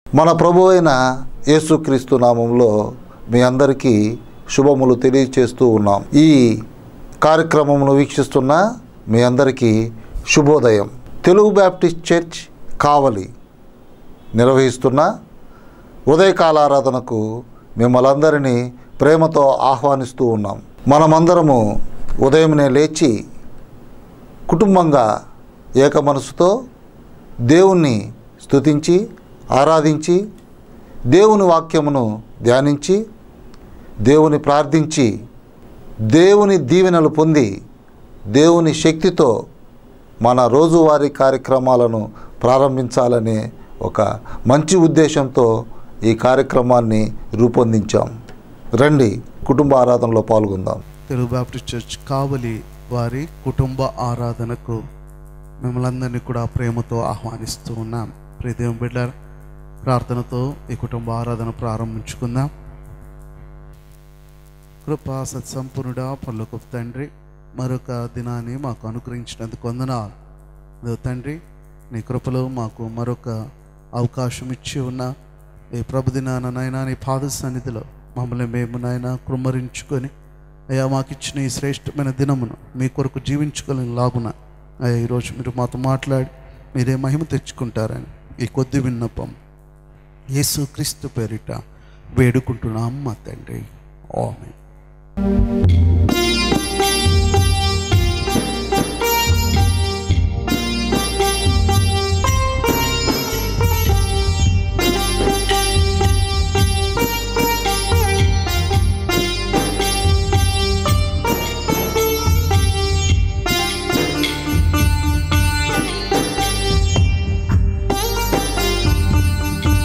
మన ప్రభు అయిన యేసుక్రీస్తు నామంలో మీ అందరికీ శుభములు తెలియచేస్తూ ఉన్నాం ఈ కార్యక్రమమును వీక్షిస్తున్న మీ అందరికీ శుభోదయం తెలుగు బ్యాప్టిస్ట్ చర్చ్ కావలి నిర్వహిస్తున్న ఉదయకాల ఆరాధనకు మిమ్మల్ని అందరినీ ప్రేమతో ఆహ్వానిస్తూ ఉన్నాం మనమందరము ఉదయమునే లేచి కుటుంబంగా ఏక మనసుతో దేవుణ్ణి స్తుతించి ఆరాధించి దేవుని వాక్యమును ధ్యానించి దేవుని ప్రార్థించి దేవుని దీవెనలు పొంది దేవుని శక్తితో మన రోజువారీ కార్యక్రమాలను ప్రారంభించాలనే ఒక మంచి ఉద్దేశంతో ఈ కార్యక్రమాన్ని రూపొందించాం రండి కుటుంబ ఆరాధనలో పాల్గొందాం తెలుగు బాప్టిస్ట్ చర్చ్ కావలి వారి కుటుంబ ఆరాధనకు మిమ్మల్ని అందరినీ కూడా ప్రేమతో ఆహ్వానిస్తూ ఉన్నాం ప్రియదేవం బిడ్డ ప్రార్థనతో ఈ కుటుంబ ఆరాధన ప్రారంభించుకుందాం కృపా సత్సంపూర్ణుడా పనులకు తండ్రి మరొక దినాన్ని మాకు అనుగ్రహించినందుకు వందనాలు ఇదిగో తండ్రి నీ కృపలో మాకు మరొక అవకాశం ఇచ్చి ఉన్న ఈ ప్రభు దినాన నాయనా నీ పాద సన్నిధిలో మమ్మల్ని మేము నాయన కృమ్మరించుకొని అయ్యా మాకు ఇచ్చిన ఈ శ్రేష్టమైన దినమును మీ కొరకు జీవించుకోలేని లాగున అయ్యా ఈరోజు మీరు మాతో మాట్లాడి మీరే మహిమ తెచ్చుకుంటారని ఈ కొద్ది విన్నపం యేసు క్రీస్తు పేరిట వేడుకుంటున్నాం మా తండ్రి ఆమె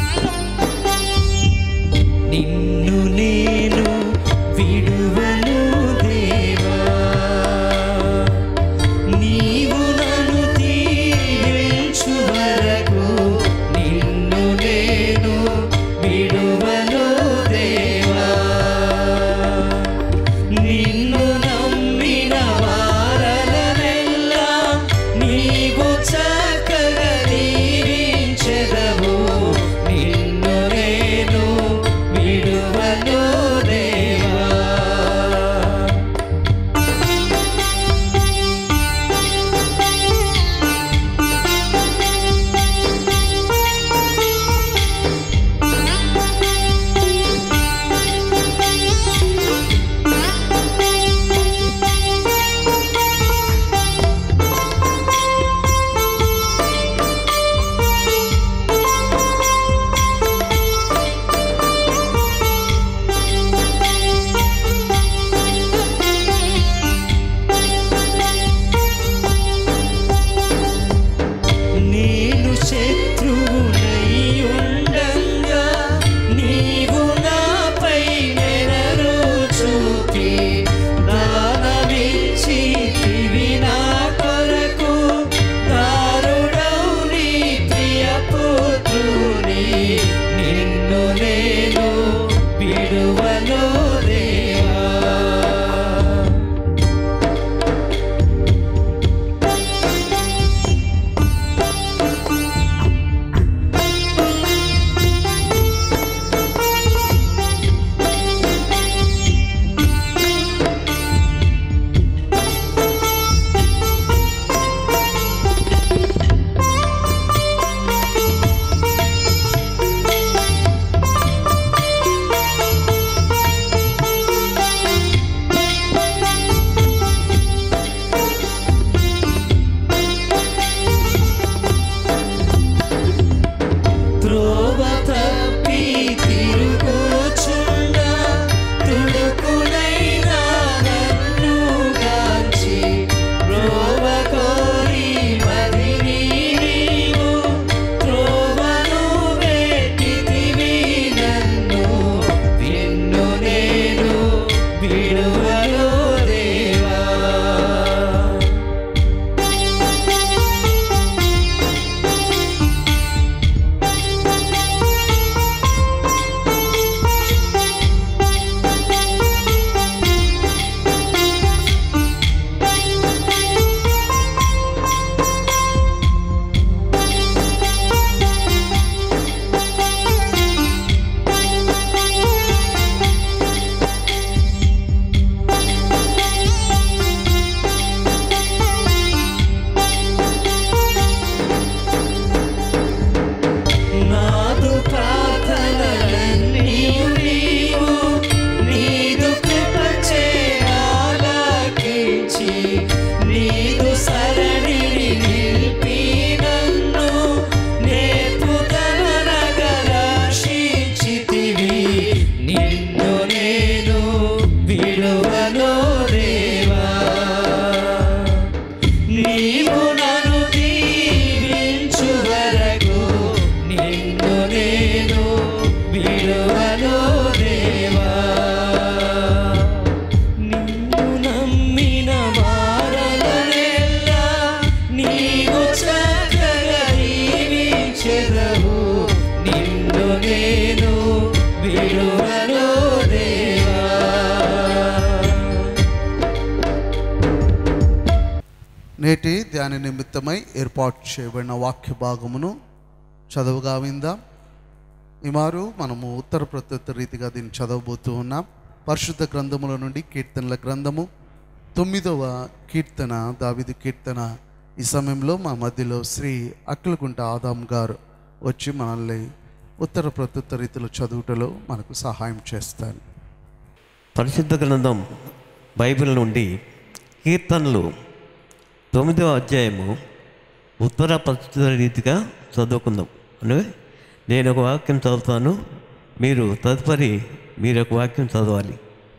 నిన్ను నేను విడువను నేటి ధ్యాన నిమిత్తమై ఏర్పాటు చేయబడిన వాక్య భాగమును చదువుగా విందాం ఈ మారు మనము ఉత్తర ప్రత్యుత్తర రీతిగా దీన్ని చదవబోతూ ఉన్నాం పరిశుద్ధ గ్రంథముల నుండి కీర్తనల గ్రంథము తొమ్మిదవ కీర్తన దావిది కీర్తన ఈ సమయంలో మా మధ్యలో శ్రీ అక్కలకుంట ఆదాం గారు వచ్చి మనల్ని ఉత్తర ప్రత్యుత్తర రీతిలో చదువుటలో మనకు సహాయం చేస్తారు పరిశుద్ధ గ్రంథం బైబిల్ నుండి కీర్తనలు తొమ్మిదవ అధ్యాయము ఉత్తర పరిశుద్ధ రీతిగా చదువుకుందాం అంటే నేను ఒక వాక్యం చదువుతాను మీరు తదుపరి మీరు ఒక వాక్యం చదవాలి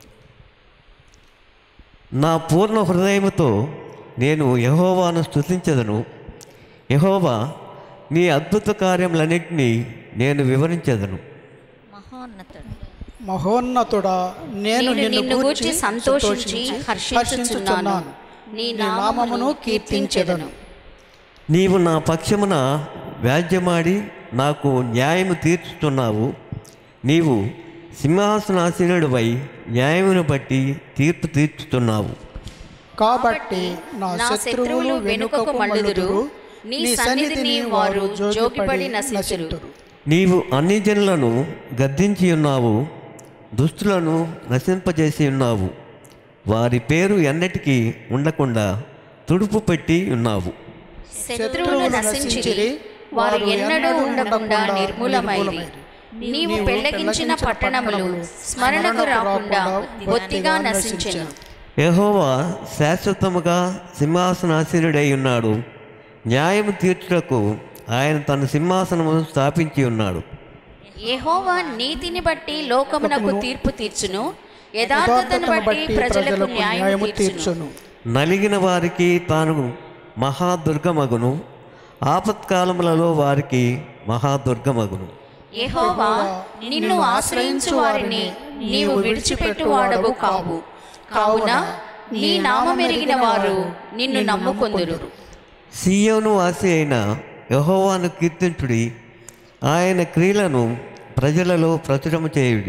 నా పూర్ణ హృదయముతో నేను యహోవాను స్తుతించదను యహోవా నీ అద్భుత కార్యములన్నింటినీ నేను వివరించదను మహోన్నతుడు మహోన్నతుడా నేను నేను నిన్ను గూర్చి సంతోషించి హర్షించుచున్నాను నీ నామమును కీర్తించెదను నీవు నా పక్షమున వ్యాజ్యమాడి నాకు న్యాయము తీర్చుతున్నావు నీవు సింహాసనాసీనుడివై న్యాయమును బట్టి తీర్పు తీర్చుతున్నావు కాబట్టి నా నా శత్రువులు వెనుకకు మళ్ళుదురు నీ సన్నిధిని వారు జోకిపడి నశించురు నీవు అన్ని జనులను గద్దించి ఉన్నావు దుస్తులను నశింపజేసి ఉన్నావు వారి పేరు ఎన్నటికీ ఉండకుండా తుడుపు పెట్టి ఉన్నావు శత్రువులు నశించిరి వారు ఎన్నడూ ఉండకుండా నిర్మూలమైరి నీవు పెళ్లగించిన పట్టణములు స్మరణకు రాకుండా బొత్తిగా నశించెను యెహోవా శాశ్వతముగా సింహాసనాసీనుడై ఉన్నాడు న్యాయము తీర్చుటకు ఆయన తన సింహాసనము స్థాపించి ఉన్నాడు యెహోవా నీతిని బట్టి లోకమునకు తీర్పు తీర్చును యథార్థతను బట్టి ప్రజలకు న్యాయం తీర్చును నలిగిన వారికి తాను మహాదుర్గమగును ఆపత్కాలములలో వారికి మహాదుర్గమగును యెహోవా నిన్ను ఆశ్రయించు వారిని నీవు విడిచిపెట్టువాడవు కావు కావున నీ నామమెరిగిన వారు నిన్ను నమ్ముకొందురు సీయోను వాసి అయిన యహోవాను కీర్తించుడి ఆయన క్రియలను ప్రజలలో ప్రచురము చేయుడి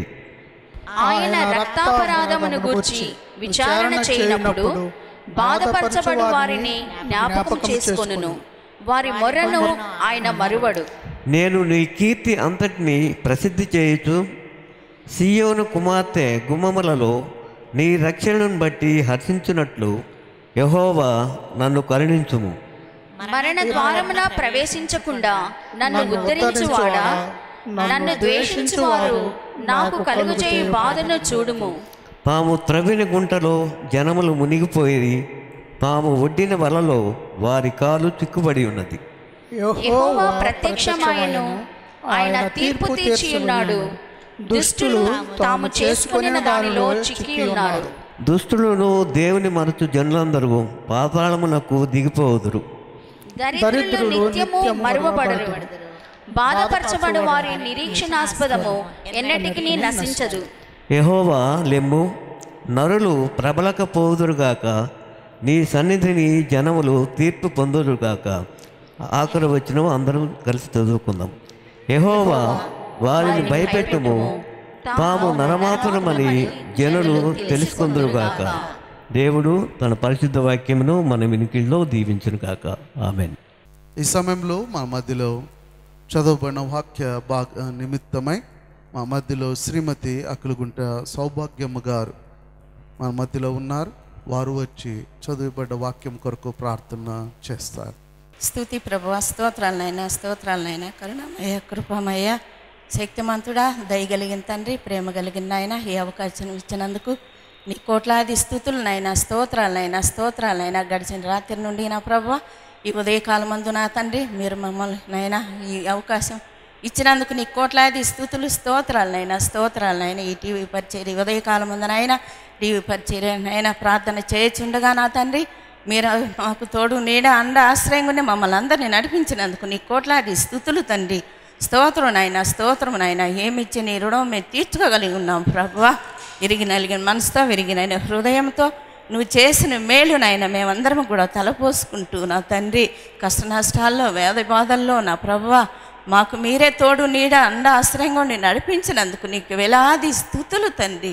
ఆయన రక్తాపరాధమును గూర్చి విచారణ చేయనప్పుడు బాధపరచబడు వారిని జ్ఞాపకం చేసుకొనును వారి మొర్రను ఆయన మరువడు నేను నీ కీర్తి అంతటిని ప్రసిద్ధి చేయుచు సియోను కుమార్తె గుమ్మములలో నీ రక్షణను బట్టి హర్షించున్నట్లు యహోవా నన్ను కరుణించుము మరణ ద్వారమున ప్రవేశించకుండా నన్ను ఉద్ధరించువాడా నన్ను ద్వేషించువారు నాకు కలుగుచేయి బాధను చూడుము తాము త్రవ్విన గుంటలో జనములు మునిగిపోయి తాము ఒడ్డిన వలలో వారి కాలు చిక్కుబడి ఉన్నది యెహోవా ప్రత్యక్షమాయను ఆయన తీర్పు తీర్చి ఉన్నాడు దుష్టులు తాము చేసుకుని దానిలో చిక్కి ఉన్నారు దుష్టులను దేవుని మరచు జనులందరూ పాతాళమునకు దిగిపోదురు దరిద్రులు నిత్యము మరువబడరు బాధపరచబడు వారి నిరీక్షణాస్పదము ఎన్నటికి నశించదు యెహోవా లెమ్ము నరులు ప్రబలకపోదురుగాక నీ సన్నిధిని జనములు తీర్పు పొందురుగాక ఆఖరి వచ్చిన అందరం కలిసి చదువుకుందాం యెహోవా వారిని భయపెట్టుము తాము నరమాతురమని జనులు తెలుసుకుందురుగాక దేవుడు తన పరిశుద్ధ వాక్యమును మన వినికిల్లో దీవించునుగాక ఆమెన్ ఈ సమయంలో మా మధ్యలో చదవబడిన వాక్య భాగ నిమిత్తమై మా మధ్యలో శ్రీమతి అక్కలుగుంట సౌభాగ్యమ్మ గారు మన మధ్యలో ఉన్నారు వారు వచ్చి చదువుబడ్డ వాక్యం కొరకు ప్రార్థన చేస్తారు స్తుతి ప్రభు స్తోత్రాలనైనా స్తోత్రాలనైనా కరుణమయ్య కృపమయ్య శక్తిమంతుడా దయగలిగిన తండ్రి ప్రేమ కలిగిన నాయన ఈ అవకాశం ఇచ్చినందుకు నీ కోట్లాది స్థుతులనైనా స్తోత్రాలనైనా స్తోత్రాలనైనా గడిచిన రాత్రి నుండి నా ప్రభు ఈ ఉదయకాలమందు నా తండ్రి మీరు మమ్మల్ని నైనా ఈ అవకాశం ఇచ్చినందుకు నీ కోట్లాది స్థుతులు స్తోత్రాలనైనా స్తోత్రాలనైనా ఈ టీవీ పరిచర్య ఉదయకాలం ముందునైనా టీవీ పరిచర్యనైనా ప్రార్థన చేయుచుండగా నా తండ్రి మీరు మాకు తోడు నీడ అండ ఆశ్రయంగానే మమ్మల్ని అందరినీ నడిపించినందుకు నీ కోట్లాది స్థుతులు తండ్రి స్తోత్రం నాయన స్తోత్రం నాయన ఏమిచ్చి నీ రుణం మేము తీర్చుకోగలిగి ఉన్నాం ప్రభువా విరిగి నలిగిన మనసుతో విరిగినైన హృదయంతో నువ్వు చేసిన మేలు నాయన మేమందరం కూడా తలపోసుకుంటూ నా తండ్రి కష్ట నష్టాల్లో వేద బాధల్లో నా ప్రభువా మాకు మీరే తోడు నీడ అండ ఆశ్రయంగా ఉండి నడిపించినందుకు నీకు వేలాది స్థుతులు తండ్రి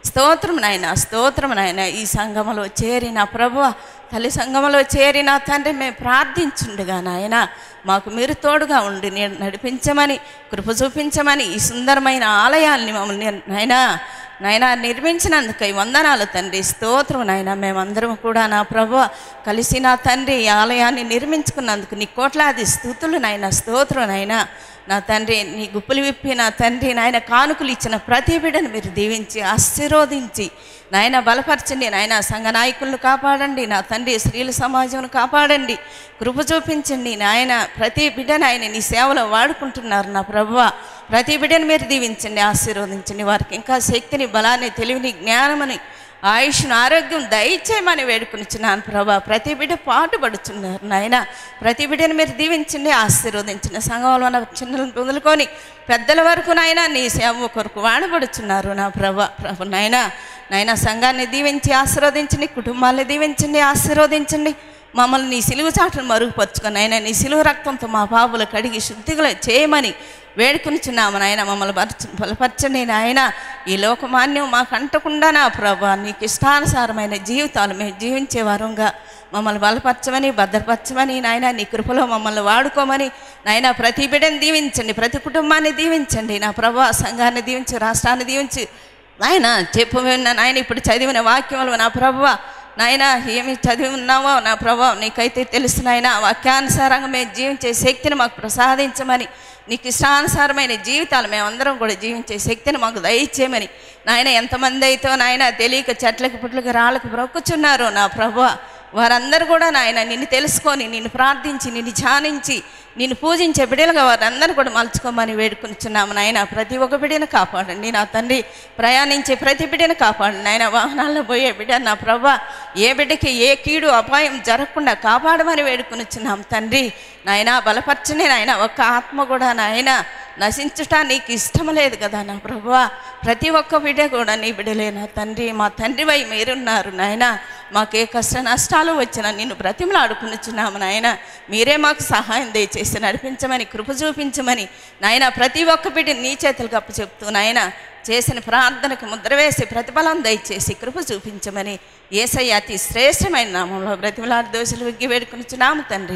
స్తోత్రం నాయన స్తోత్రం నాయన ఈ సంఘములో చేరిన ప్రభు తల్లి సంఘములో చేరిన తండ్రి మేము ప్రార్థించుండగా నాయన మాకు మీరు తోడుగా ఉండి నే- నడిపించమని కృప చూపించమని ఈ సుందరమైన ఆలయాల్ని మమ్మల్ని నాయనా నాయన నిర్మించినందుకై వందనాలు తండ్రి స్తోత్రం నాయన మేమందరం కూడా నా ప్రభు కలిసి నా తండ్రి ఈ ఆలయాన్ని నిర్మించుకున్నందుకు నీ కోట్లాది స్థుతులు నాయన స్తోత్రం నాయన నా తండ్రి నీ గుప్పులు విప్పి నా తండ్రి నాయన కానుకలు ఇచ్చిన ప్రతి బిడ్డను మీరు దీవించి ఆశీర్వదించి నాయన బలపరచండి నాయన సంఘ నాయకులను కాపాడండి నా తండ్రి స్త్రీల సమాజం కాపాడండి కృప చూపించండి నాయన ప్రతి బిడ్డను ఆయన నీ సేవలో వాడుకుంటున్నారు నా ప్రభువ ప్రతి బిడ్డను మీరు దీవించండి ఆశీర్వదించండి వారికి ఇంకా శక్తిని బలాన్ని తెలివిని జ్ఞానమని ఆయుష్ను ఆరోగ్యం దయచేయమని వేడుకునిచున్నాను ప్రభా ప్రతి బిడ్డ పాటుపడుచున్నారు నాయన ప్రతి బిడ్డను మీరు దీవించండి ఆశీర్వదించిన సంఘంలో ఉన్న చిన్నలను మొదలుకొని పెద్దల వరకు నాయన నీ సేవ కొరకు వాడబడుచున్నారు నా ప్రభా ప్రభు నాయన నాయన సంఘాన్ని దీవించి ఆశీర్వదించండి కుటుంబాన్ని దీవించండి ఆశీర్వదించండి మమ్మల్ని నీ సిలువ చాటును మరుగుపరుచుకొని ఆయన నీ సిలువ రక్తంతో మా పాపులు కడిగి శుద్ధిగా చేయమని వేడుకొనిచున్నాము నాయన మమ్మల్ని బలపరచ బలపరచండి నాయన ఈ లోకమాన్యం మాకు అంటకుండా నా ప్రభా నీకు ఇష్టానుసారమైన జీవితాలు మేము జీవించే వారంగా మమ్మల్ని బలపరచమని భద్రపరచమని నాయన నీ కృపలో మమ్మల్ని వాడుకోమని నాయన ప్రతి బిడ్డని దీవించండి ప్రతి కుటుంబాన్ని దీవించండి నా ప్రభా సంఘాన్ని దీవించి రాష్ట్రాన్ని దీవించి నాయన చెప్పు విన్న నాయన ఇప్పుడు చదివిన వాక్యములు నా ప్రభువ నాయన ఏమి చదివి ఉన్నావో నా ప్రభావం నీకైతే తెలుసు నాయన వాక్యానుసారంగా మేము జీవించే శక్తిని మాకు ప్రసాదించమని నీకు ఇష్టానుసారమైన జీవితాలు మేమందరం కూడా జీవించే శక్తిని మాకు దయచేయమని నాయన ఎంతమంది అయితే నాయన తెలియక చెట్లకి పుట్లకి రాళ్ళకి బ్రొక్కుచున్నారో నా ప్రభు వారందరూ కూడా నాయన నిన్ను తెలుసుకొని నిన్ను ప్రార్థించి నిన్ను ధ్యానించి నిన్ను పూజించే బిడ్డలుగా వారందరూ కూడా మలుచుకోమని వేడుకొనిచున్నాము నాయన ప్రతి ఒక్క బిడ్డను కాపాడండి నా తండ్రి ప్రయాణించే ప్రతి బిడ్డను కాపాడండి నాయన వాహనాల్లో పోయే బిడ్డ నా ప్రభా ఏ బిడ్డకి ఏ కీడు అపాయం జరగకుండా కాపాడమని వేడుకొనిచున్నాం తండ్రి నాయన బలపరచని నాయన ఒక్క ఆత్మ కూడా నాయన నశించుట నీకు ఇష్టం లేదు కదా నా ప్రభువా ప్రతి ఒక్క బిడ్డ కూడా నీ బిడ్డలే నా తండ్రి మా తండ్రివై మీరున్నారు నాయన మాకు ఏ కష్ట నష్టాలు వచ్చినా నిన్ను బ్రతిమలాడుకునిచున్నాము నాయన మీరే మాకు సహాయం దయచేసి నడిపించమని కృప చూపించమని నాయన ప్రతి ఒక్క బిడ్డ నీ చేతులకు అప్పు చెప్తూ నాయన చేసిన ప్రార్థనకు ముద్ర వేసి ప్రతిఫలం దయచేసి కృప చూపించమని ఏసయ్య అతి శ్రేష్టమైన నామంలో బ్రతిమలాడు దోషులు విగ్గి వేడుకునిచున్నాము తండ్రి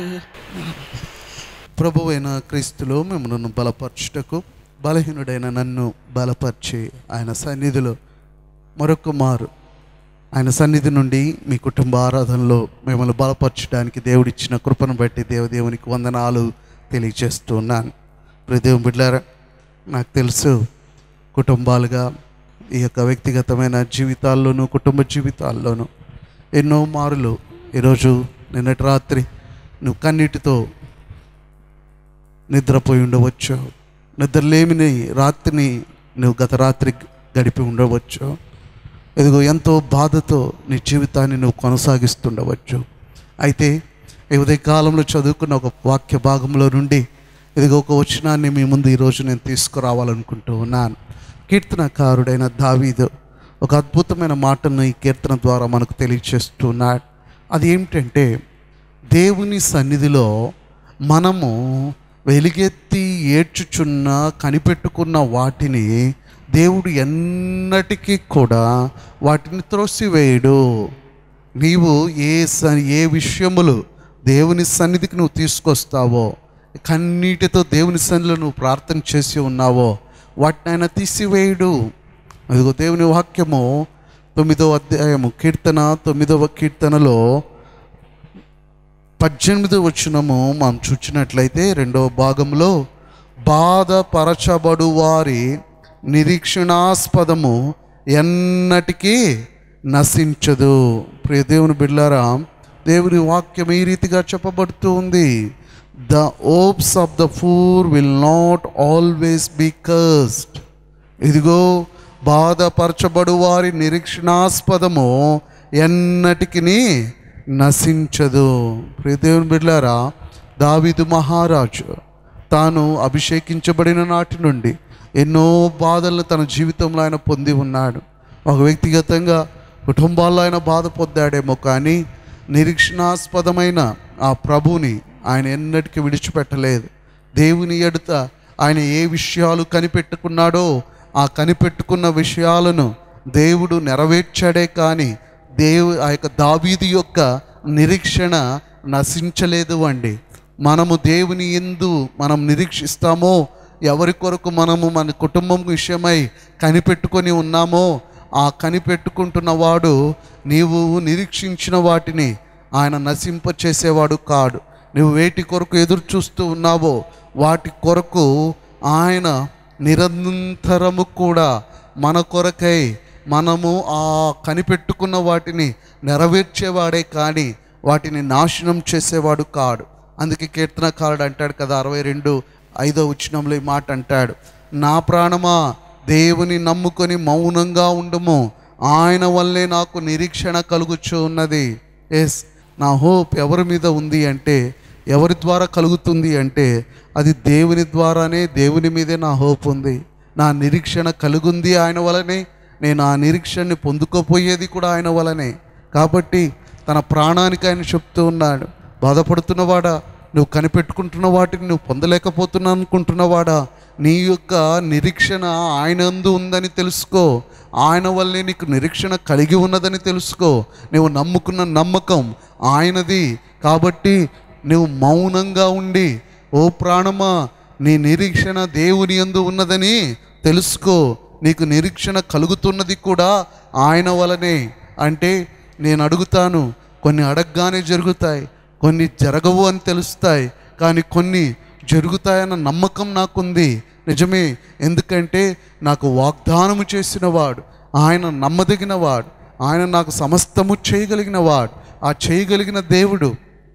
ప్రభువైన క్రీస్తులో మిమ్మల్ని బలపరచుటకు బలహీనుడైన నన్ను బలపరిచి ఆయన సన్నిధిలో మరొక మారు ఆయన సన్నిధి నుండి మీ కుటుంబ ఆరాధనలో మిమ్మల్ని బలపరచడానికి దేవుడిచ్చిన కృపను బట్టి దేవదేవునికి వందనాలు తెలియజేస్తున్నాను ప్రదేవం బిడ్డారా నాకు తెలుసు కుటుంబాలుగా ఈ యొక్క వ్యక్తిగతమైన జీవితాల్లోనూ కుటుంబ జీవితాల్లోనూ ఎన్నో మారులు ఈరోజు నిన్నటి రాత్రి నువ్వు కన్నీటితో నిద్రపోయి ఉండవచ్చు నిద్రలేమిని రాత్రిని నువ్వు గత రాత్రి గడిపి ఉండవచ్చు ఇదిగో ఎంతో బాధతో నీ జీవితాన్ని నువ్వు కొనసాగిస్తుండవచ్చు అయితే ఈ ఉదయ కాలంలో చదువుకున్న ఒక వాక్య భాగంలో నుండి ఇదిగో ఒక వచనాన్ని మీ ముందు ఈరోజు నేను తీసుకురావాలనుకుంటూ ఉన్నాను కీర్తనకారుడైన దావీదు ఒక అద్భుతమైన మాటను ఈ కీర్తన ద్వారా మనకు తెలియచేస్తున్నాడు అది ఏమిటంటే దేవుని సన్నిధిలో మనము వెలుగెత్తి ఏడ్చుచున్న కనిపెట్టుకున్న వాటిని దేవుడు ఎన్నటికీ కూడా వాటిని త్రోసివేయడు నీవు ఏ స ఏ విషయములు దేవుని సన్నిధికి నువ్వు తీసుకొస్తావో కన్నీటితో దేవుని సన్నిధిలో నువ్వు ప్రార్థన చేసి ఉన్నావో వాటిని ఆయన తీసివేయడు అదిగో దేవుని వాక్యము తొమ్మిదవ అధ్యాయము కీర్తన తొమ్మిదవ కీర్తనలో పద్దెనిమిది వచ్చినము మనం చూచినట్లయితే రెండవ భాగంలో బాధపరచబడు వారి నిరీక్షణాస్పదము ఎన్నటికీ నశించదు ప్రియ దేవుని బిడ్లారా దేవుని వాక్యం ఈ రీతిగా చెప్పబడుతూ ఉంది the hopes of the poor will not always be cursed ఇదిగో బాధపరచబడు వారి నిరీక్షణాస్పదము ఎన్నటికి నశించదు ప్రియదేవుని బిడ్లారా దావీదు మహారాజు తాను అభిషేకించబడిన నాటి నుండి ఎన్నో బాధలను తన జీవితంలో ఆయన పొంది ఉన్నాడు ఒక వ్యక్తిగతంగా కుటుంబాల్లో ఆయన బాధ పొందాడేమో కానీ నిరీక్షణాస్పదమైన ఆ ప్రభుని ఆయన ఎన్నటికీ విడిచిపెట్టలేదు దేవుని ఎడుత ఆయన ఏ విషయాలు కనిపెట్టుకున్నాడో ఆ కనిపెట్టుకున్న విషయాలను దేవుడు నెరవేర్చాడే కానీ దేవు ఆ యొక్క దావీది యొక్క నిరీక్షణ నశించలేదు అండి మనము దేవుని ఎందు మనం నిరీక్షిస్తామో ఎవరి కొరకు మనము మన కుటుంబం విషయమై కనిపెట్టుకొని ఉన్నామో ఆ కనిపెట్టుకుంటున్న వాడు నీవు నిరీక్షించిన వాటిని ఆయన నశింపచేసేవాడు కాడు నువ్వు వేటి కొరకు ఎదురు చూస్తూ ఉన్నావో వాటి కొరకు ఆయన నిరంతరము కూడా మన కొరకై మనము ఆ కనిపెట్టుకున్న వాటిని నెరవేర్చేవాడే కానీ వాటిని నాశనం చేసేవాడు కాడు అందుకే కీర్తనకారుడు అంటాడు కదా అరవై రెండు ఐదో ఉచ్చినంలో ఈ మాట అంటాడు నా ప్రాణమా దేవుని నమ్ముకొని మౌనంగా ఉండుము ఆయన వల్లే నాకు నిరీక్షణ కలుగుచూ ఉన్నది ఎస్ నా హోప్ ఎవరి మీద ఉంది అంటే ఎవరి ద్వారా కలుగుతుంది అంటే అది దేవుని ద్వారానే దేవుని మీదే నా హోప్ ఉంది నా నిరీక్షణ కలుగుంది ఆయన వలనే నేను ఆ నిరీక్షణని పొందుకోపోయేది కూడా ఆయన వలనే కాబట్టి తన ప్రాణానికి ఆయన చెప్తూ ఉన్నాడు బాధపడుతున్నవాడా నువ్వు కనిపెట్టుకుంటున్న వాటిని నువ్వు పొందలేకపోతున్నా అనుకుంటున్నవాడా నీ యొక్క నిరీక్షణ ఆయన అందు ఉందని తెలుసుకో ఆయన వల్లే నీకు నిరీక్షణ కలిగి ఉన్నదని తెలుసుకో నువ్వు నమ్ముకున్న నమ్మకం ఆయనది కాబట్టి నువ్వు మౌనంగా ఉండి ఓ ప్రాణమా నీ నిరీక్షణ దేవుని యందు ఉన్నదని తెలుసుకో నీకు నిరీక్షణ కలుగుతున్నది కూడా ఆయన వలనే అంటే నేను అడుగుతాను కొన్ని అడగగానే జరుగుతాయి కొన్ని జరగవు అని తెలుస్తాయి కానీ కొన్ని జరుగుతాయన్న నమ్మకం నాకుంది నిజమే ఎందుకంటే నాకు వాగ్దానము చేసిన వాడు ఆయన నమ్మదగిన వాడు ఆయన నాకు సమస్తము చేయగలిగిన వాడు ఆ చేయగలిగిన దేవుడు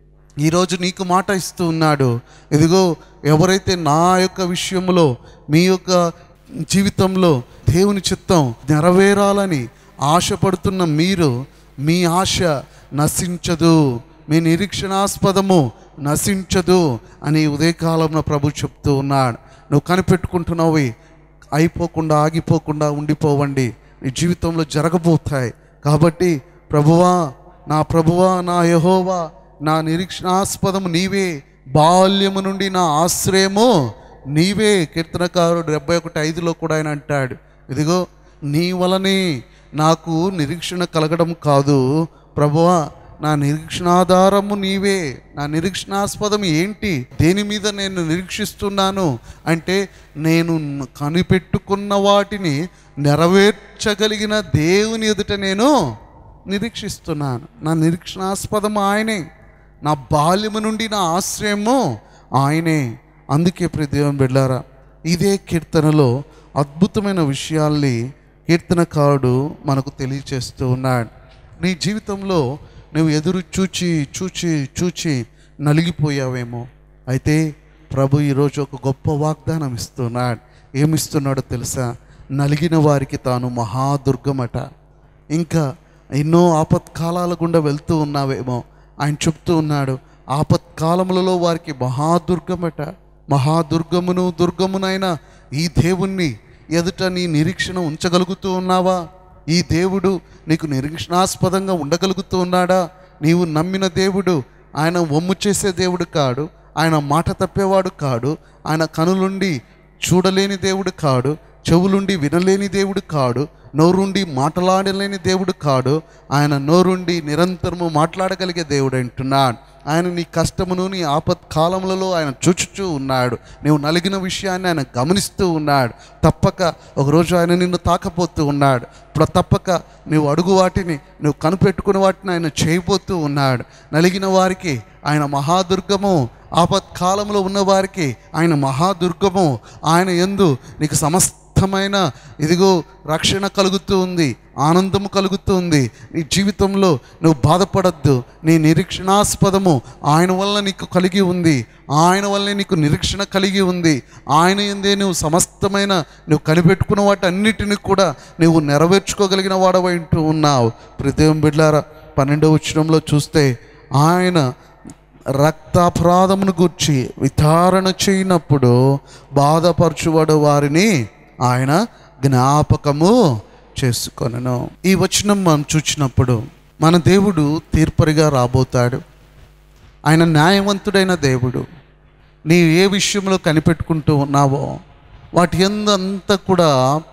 ఈరోజు నీకు మాట ఇస్తూ ఉన్నాడు ఇదిగో ఎవరైతే నా యొక్క విషయంలో మీ యొక్క జీవితంలో దేవుని చిత్తం నెరవేరాలని ఆశపడుతున్న మీరు మీ ఆశ నశించదు మీ నిరీక్షణాస్పదము నశించదు అని ఉదయకాలంలో ప్రభు చెప్తూ ఉన్నాడు నువ్వు కనిపెట్టుకుంటున్నావు అయిపోకుండా ఆగిపోకుండా ఉండిపోవండి నీ జీవితంలో జరగబోతాయి కాబట్టి ప్రభువా నా ప్రభువా నా యహోవా నా నిరీక్షణాస్పదము నీవే బాల్యము నుండి నా ఆశ్రయము నీవే కీర్తనకారుడు డెబ్బై ఒకటి ఐదులో కూడా ఆయన అంటాడు ఇదిగో నీ వలనే నాకు నిరీక్షణ కలగడం కాదు ప్రభువా నా నిరీక్షణాధారము నీవే నా నిరీక్షణాస్పదం ఏంటి దేని మీద నేను నిరీక్షిస్తున్నాను అంటే నేను కనిపెట్టుకున్న వాటిని నెరవేర్చగలిగిన దేవుని ఎదుట నేను నిరీక్షిస్తున్నాను నా నిరీక్షణాస్పదం ఆయనే నా బాల్యము నుండి నా ఆశ్రయము ఆయనే అందుకే ప్రతి దేవుని బిడ్డారా ఇదే కీర్తనలో అద్భుతమైన విషయాల్ని కీర్తనకారుడు మనకు తెలియచేస్తూ ఉన్నాడు నీ జీవితంలో నువ్వు ఎదురు చూచి చూచి చూచి నలిగిపోయావేమో అయితే ప్రభు ఈరోజు ఒక గొప్ప వాగ్దానం ఇస్తున్నాడు ఏమిస్తున్నాడో తెలుసా నలిగిన వారికి తాను మహాదుర్గమట ఇంకా ఎన్నో ఆపత్కాలాల గుండా వెళ్తూ ఉన్నావేమో ఆయన చెప్తూ ఉన్నాడు ఆపత్కాలములలో వారికి మహాదుర్గమట మహాదుర్గమును దుర్గమునైన ఈ దేవుణ్ణి ఎదుట నీ నిరీక్షణ ఉంచగలుగుతూ ఉన్నావా ఈ దేవుడు నీకు నిరీక్షణాస్పదంగా ఉండగలుగుతూ ఉన్నాడా నీవు నమ్మిన దేవుడు ఆయన ఒమ్ము చేసే దేవుడు కాడు ఆయన మాట తప్పేవాడు కాడు ఆయన కనులుండి చూడలేని దేవుడు కాడు చెవులుండి వినలేని దేవుడు కాడు నోరుండి మాట్లాడలేని దేవుడు కాడు ఆయన నోరుండి నిరంతరము మాట్లాడగలిగే దేవుడు అంటున్నాడు ఆయన నీ కష్టమును నీ ఆపత్కాలములలో ఆయన చూచుచూ ఉన్నాడు నీవు నలిగిన విషయాన్ని ఆయన గమనిస్తూ ఉన్నాడు తప్పక ఒకరోజు ఆయన నిన్ను తాకపోతూ ఉన్నాడు ఇప్పుడు తప్పక నువ్వు అడుగు వాటిని నువ్వు కనిపెట్టుకున్న వాటిని ఆయన చేయబోతూ ఉన్నాడు నలిగిన వారికి ఆయన మహాదుర్గము ఆపత్కాలంలో ఉన్న వారికి ఆయన మహాదుర్గము ఆయన ఎందు నీకు సమస్తమైన ఇదిగో రక్షణ కలుగుతూ ఉంది ఆనందము కలుగుతూ ఉంది నీ జీవితంలో నువ్వు బాధపడద్దు నీ నిరీక్షణాస్పదము ఆయన వల్ల నీకు కలిగి ఉంది ఆయన వల్లే నీకు నిరీక్షణ కలిగి ఉంది ఆయన ఎందే నువ్వు సమస్తమైన నువ్వు కనిపెట్టుకున్న వాటి అన్నిటిని కూడా నువ్వు నెరవేర్చుకోగలిగిన వాడవైంటూ ఉన్నావు ప్రతివం బిడ్లారా పన్నెండవ వచనంలో చూస్తే ఆయన రక్తాపరాధమును గూర్చి విచారణ చేయనప్పుడు బాధపరచువాడు వారిని ఆయన జ్ఞాపకము చేసుకొనను ఈ వచనం మనం చూచినప్పుడు మన దేవుడు తీర్పరిగా రాబోతాడు ఆయన న్యాయవంతుడైన దేవుడు నీ ఏ విషయంలో కనిపెట్టుకుంటూ ఉన్నావో వాటి ఎందు అంతా కూడా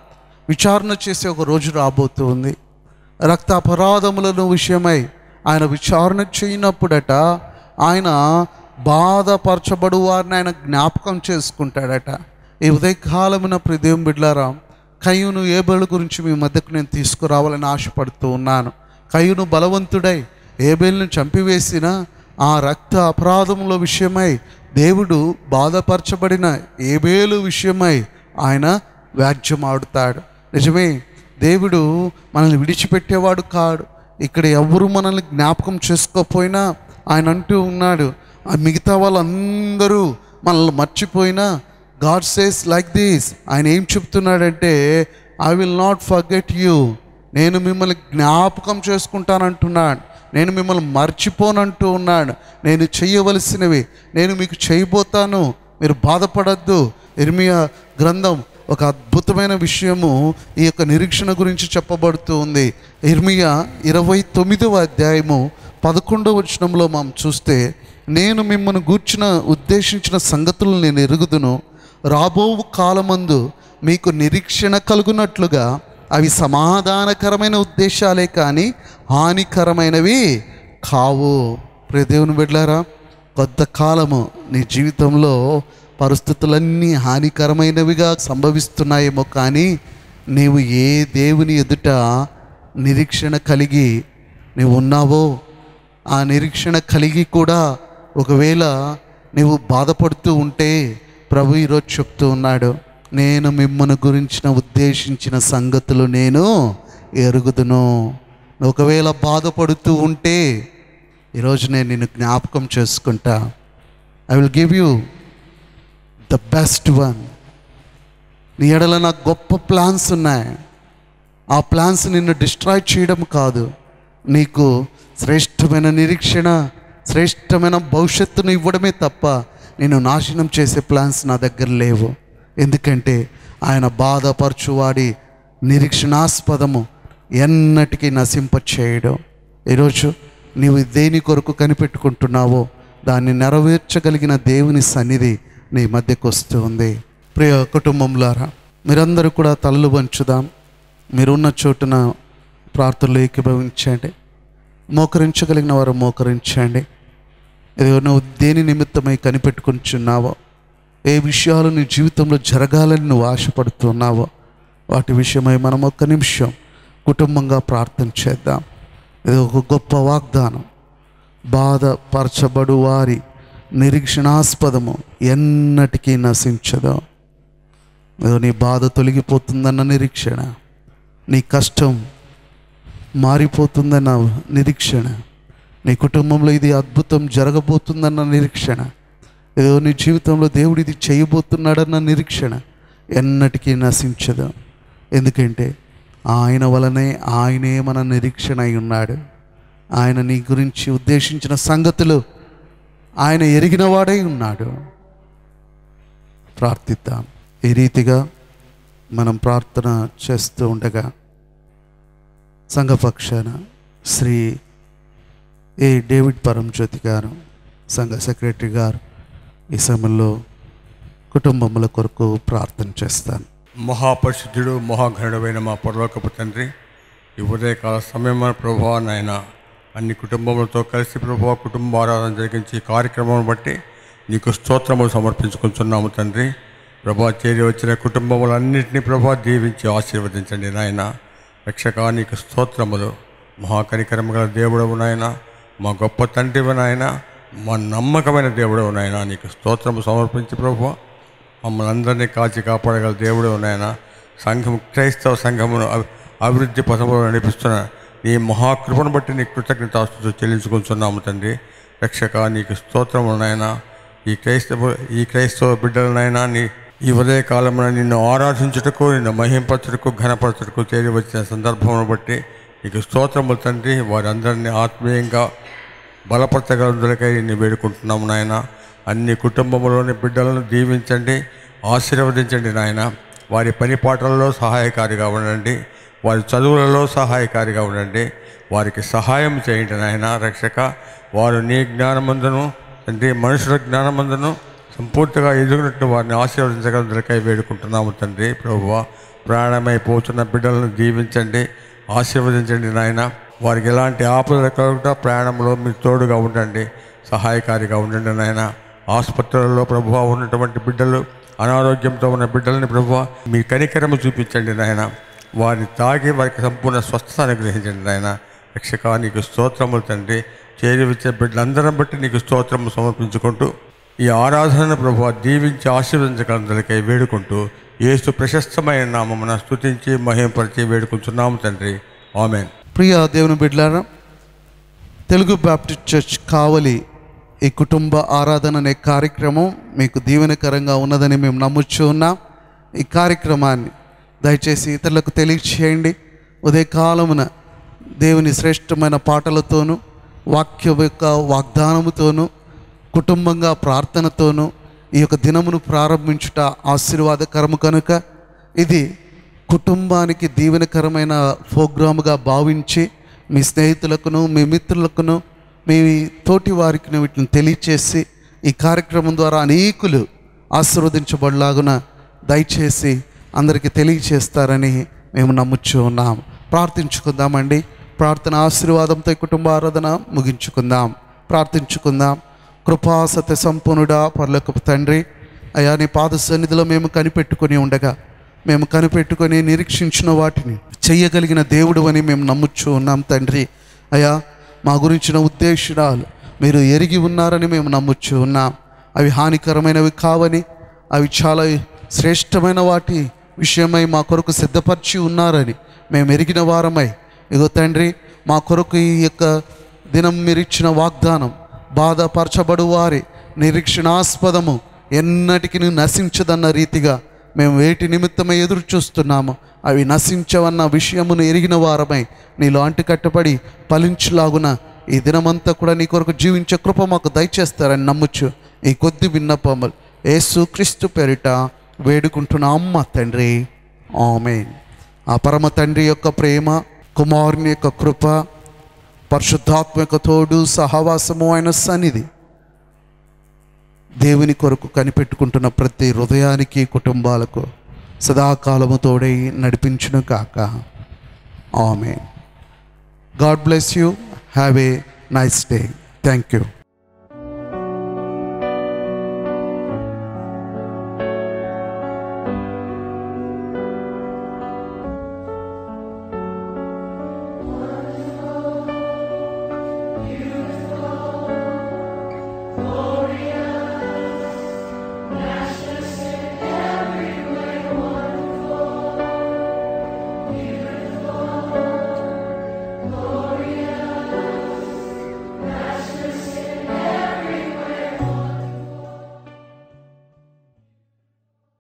విచారణ చేసే ఒక రోజు రాబోతూ ఉంది రక్త అపరాధములను విషయమై ఆయన విచారణ చేయనప్పుడట ఆయన బాధపరచబడు వారిని ఆయన జ్ఞాపకం చేసుకుంటాడట ఈ ఉదయకాలమున ప్రదేవం బిడ్లారా కయ్యూను ఏబేలు గురించి మీ మధ్యకు నేను తీసుకురావాలని ఆశపడుతూ ఉన్నాను కయ్యూను బలవంతుడై ఏబేలును చంపివేసిన ఆ రక్త అపరాధముల విషయమై దేవుడు బాధపరచబడిన ఏబేలు విషయమై ఆయన వ్యాజ్యమాడుతాడు నిజమే దేవుడు మనల్ని విడిచిపెట్టేవాడు కాడు ఇక్కడ ఎవరు మనల్ని జ్ఞాపకం చేసుకోకపోయినా ఆయన అంటూ ఉన్నాడు ఆ మిగతా వాళ్ళందరూ మనల్ని మర్చిపోయినా గాడ్ సేస్ లైక్ దిస్ ఆయన ఏం చెప్తున్నాడంటే I will not forget you నేను మిమ్మల్ని జ్ఞాపకం చేసుకుంటానంటున్నాడు నేను మిమ్మల్ని మర్చిపోనంటూ ఉన్నాడు నేను చెయ్యవలసినవి నేను మీకు చేయబోతాను మీరు బాధపడద్దు ఇర్మియా గ్రంథం ఒక అద్భుతమైన విషయము ఈ యొక్క నిరీక్షణ గురించి చెప్పబడుతూ ఉంది ఇర్మియా ఇరవై తొమ్మిదవ అధ్యాయము పదకొండవ వచనంలో మనం చూస్తే నేను మిమ్మల్ని గూర్చిన ఉద్దేశించిన సంగతులు నేను ఎరుగుదును రాబో కాలమందు మీకు నిరీక్షణ కలుగునట్లుగా అవి సమాధానకరమైన ఉద్దేశాలే కానీ హానికరమైనవి కావు ప్రియ దేవుని బిడ్డారా కొంతకాలము నీ జీవితంలో పరిస్థితులన్నీ హానికరమైనవిగా సంభవిస్తున్నాయేమో కానీ నీవు ఏ దేవుని ఎదుట నిరీక్షణ కలిగి నీవు ఉన్నావో ఆ నిరీక్షణ కలిగి కూడా ఒకవేళ నీవు బాధపడుతూ ఉంటే ప్రభు ఈరోజు చెప్తూ ఉన్నాడు నేను మిమ్మల్ని గురించిన ఉద్దేశించిన సంగతులు నేను ఎరుగుదును నువ్వు ఒకవేళ బాధపడుతూ ఉంటే ఈరోజు నేను నిన్ను జ్ఞాపకం చేసుకుంటా I will give you the best one నీ ఎడల నాకు గొప్ప ప్లాన్స్ ఉన్నాయి ఆ ప్లాన్స్ నిన్ను డిస్ట్రాయ్ చేయడం కాదు నీకు శ్రేష్టమైన నిరీక్షణ శ్రేష్టమైన భవిష్యత్తును ఇవ్వడమే తప్ప నేను నాశనం చేసే ప్లాన్స్ నా దగ్గర లేవు ఎందుకంటే ఆయన బాధపరచువాడి నిరీక్షణాస్పదము ఎన్నటికీ నశింప చేయడం ఈరోజు నీవు దేని కొరకు కనిపెట్టుకుంటున్నావో దాన్ని నెరవేర్చగలిగిన దేవుని సన్నిధి నీ మధ్యకు వస్తూ ఉంది ప్రియ కుటుంబంలారా మీరందరూ కూడా తలలు వంచుదాం మీరున్న చోటున ప్రార్థనలు ఏకీభవించండి మోకరించగలిగిన వారు మోకరించండి ఏదో నువ్వు దేని నిమిత్తమై కనిపెట్టుకుంటున్నావో ఏ విషయాలు నీ జీవితంలో జరగాలని నువ్వు ఆశపడుతున్నావో వాటి విషయమై మనం ఒక్క నిమిషం కుటుంబంగా ప్రార్థన చేద్దాం ఇది ఒక గొప్ప వాగ్దానం బాధపరచబడు వారి నిరీక్షణాస్పదము ఎన్నటికీ నశించదు ఏదో నీ బాధ తొలగిపోతుందన్న నిరీక్షణ నీ కష్టం మారిపోతుందన్న నిరీక్షణ నీ కుటుంబంలో ఇది అద్భుతం జరగబోతుందన్న నిరీక్షణ ఏదో నీ జీవితంలో దేవుడు ఇది చేయబోతున్నాడన్న నిరీక్షణ ఎన్నటికీ నశించదు ఎందుకంటే ఆయన వలనే ఆయనే మన నిరీక్షణ అయి ఉన్నాడు ఆయన నీ గురించి ఉద్దేశించిన సంగతులు ఆయన ఎరిగినవాడై ఉన్నాడు ప్రార్థిద్దాం ఈ రీతిగా మనం ప్రార్థన చేస్తూ ఉండగా సంఘపక్షాన శ్రీ ఏ డేవిడ్ పరంజ్యోతి గారు సంఘ సెక్రటరీ గారు ఈ సమయంలో కుటుంబముల కొరకు ప్రార్థన చేస్తాను మహాపరిశుద్ధుడు మహాఘనుడమైన మా పరలోకపు తండ్రి ఈ ఉదయకాల సమయం ప్రభావ నాయన అన్ని కుటుంబములతో కలిసి ప్రభావ కుటుంబ ఆరాధన జరిగించి ఈ కార్యక్రమం బట్టి నీకు స్తోత్రములు సమర్పించుకుంటున్నాము తండ్రి ప్రభా చేరి వచ్చిన కుటుంబములన్నింటినీ ప్రభా దీవించి ఆశీర్వదించండి నాయన రక్షక నీకు స్తోత్రములు మహాకనికరము గల దేవుడవు నాయన మా గొప్ప తండ్రివి నాయన మా నమ్మకమైన దేవుడవు నాయన నీకు స్తోత్రము సమర్పించి ప్రభు మమ్మల్ని అందరినీ కాచి కాపాడగల దేవుడు నాయన సంఘం క్రైస్తవ సంఘమును అభి- అభివృద్ధి పథంలో నడిపిస్తున్న నీ మహాకృపను బట్టి నీ కృతజ్ఞతాస్తులు చెల్లించుకుంటున్నాము తండ్రి రక్షక నీకు స్తోత్రము నాయన ఈ క్రైస్తవ ఈ క్రైస్తవ బిడ్డలనైనా నీ ఈ ఉదయకాలమున నిన్ను ఆరాధించుటకు నిన్ను మహింపరచుటకు ఘనపరచుటకు చేరి వచ్చిన సందర్భమును బట్టి నీకు స్తోత్రములు తండ్రి వారందరినీ ఆత్మీయంగా బలపరచగలదులకై నేను వేడుకుంటున్నాము నాయన అన్ని కుటుంబంలోని బిడ్డలను దీవించండి ఆశీర్వదించండి నాయన వారి పని పాటలలో సహాయకారిగా ఉండండి వారి చదువులలో సహాయకారిగా ఉండండి వారికి సహాయం చేయండి నాయన రక్షక వారు నీ జ్ఞానమందును తండ్రి మనుషుల జ్ఞానమందును సంపూర్తిగా ఎదుగునట్టు వారిని ఆశీర్వదించగలదులకై వేడుకుంటున్నాము తండ్రి ప్రభువ ప్రయాణమైపోతున్న బిడ్డలను దీవించండి ఆశీర్వదించండి నాయన వారికి ఎలాంటి ఆపదలు కలుగుతా ప్రయాణంలో మీరు తోడుగా ఉండండి సహాయకారిగా ఉండండి నాయన ఆసుపత్రులలో ప్రభువ ఉన్నటువంటి బిడ్డలు అనారోగ్యంతో ఉన్న బిడ్డలని ప్రభువ మీ కనికరము చూపించండి నాయన వారిని తాగి వారికి సంపూర్ణ స్వస్థత అనుగ్రహించండి నాయన రక్షక నీకు స్తోత్రములు తండ్రి చేరి వచ్చే బిడ్డలందరం బట్టి నీకు స్తోత్రము సమర్పించుకుంటూ ఈ ఆరాధన ప్రభు దీవించి ఆశీర్వదించగలందరికై వేడుకుంటూ యేసు ప్రశస్తమైన నామమున స్తుతించి మహింపరిచి వేడుకుంటున్నాము తండ్రి ఆమెన్ ప్రియ దేవుని బిడ్లారా తెలుగు బాప్టిస్ట్ చర్చ్ కావలి ఈ కుటుంబ ఆరాధన అనే కార్యక్రమం మీకు దీవెనకరంగా ఉన్నదని మేము నమ్ముచ్చు ఉన్నాం ఈ కార్యక్రమాన్ని దయచేసి ఇతరులకు తెలియచేయండి ఉదయకాలమున దేవుని శ్రేష్టమైన పాటలతోనూ వాక్య యొక్క వాగ్దానముతోనూ కుటుంబంగా ప్రార్థనతోనూ ఈ యొక్క దినమును ప్రారంభించుట ఆశీర్వాదకరము కనుక ఇది కుటుంబానికి దీవెనకరమైన ప్రోగ్రాముగా భావించి మీ స్నేహితులకును మీ మిత్రులకును మీ తోటి వారికి వీటిని తెలియచేసి ఈ కార్యక్రమం ద్వారా అనేకులు ఆశీర్వదించబడలాగున దయచేసి అందరికీ తెలియచేస్తారని మేము నమ్ముచ్చు ఉన్నాం ప్రార్థించుకుందామండి ప్రార్థన ఆశీర్వాదంతో ఈ కుటుంబ ఆరాధన ముగించుకుందాం ప్రార్థించుకుందాం కృపా సత్య సంపూర్ణుడా పర్లకు తండ్రి అయా నీ పాద సన్నిధిలో మేము కనిపెట్టుకొని ఉండగా మేము కనిపెట్టుకొని నిరీక్షించిన వాటిని చెయ్యగలిగిన దేవుడు అని మేము నమ్ముచ్చు ఉన్నాం తండ్రి అయా మా గురించిన ఉద్దేశాలు మీరు ఎరిగి ఉన్నారని మేము నమ్ముచ్చు ఉన్నాం అవి హానికరమైనవి కావని అవి చాలా శ్రేష్టమైన వాటి విషయమై మా కొరకు సిద్ధపరిచి ఉన్నారని మేము ఎరిగిన వారమై ఇగో తండ్రి మా కొరకు ఈ యొక్క దినం మీరు ఇచ్చిన వాగ్దానం బాధపరచబడు వారి నిరీక్షణాస్పదము ఎన్నటికి నశించదన్న రీతిగా మేము వేటి నిమిత్తమై ఎదురు చూస్తున్నాము అవి నశించవన్న విషయమును ఎరిగిన వారమై నీలో అంటుకట్టబడి ఫలించులాగున ఈ దినమంతా కూడా నీ కొరకు జీవించే కృప మాకు దయచేస్తారని నమ్ముచ్చు ఈ కొద్ది విన్నపములు యేసు క్రీస్తు పేరిట వేడుకుంటున్న అమ్మ తండ్రి ఆమె ఆ పరమ తండ్రి యొక్క ప్రేమ కుమారుని యొక్క కృప పరిశుద్ధాత్మ యొక్క తోడు సహవాసము అయిన సన్నిధి దేవుని కొరకు కనిపెట్టుకుంటున్న ప్రతి హృదయానికి కుటుంబాలకు సదాకాలము తోడై నడిపించును కాక ఆమె God bless you have a nice day thank you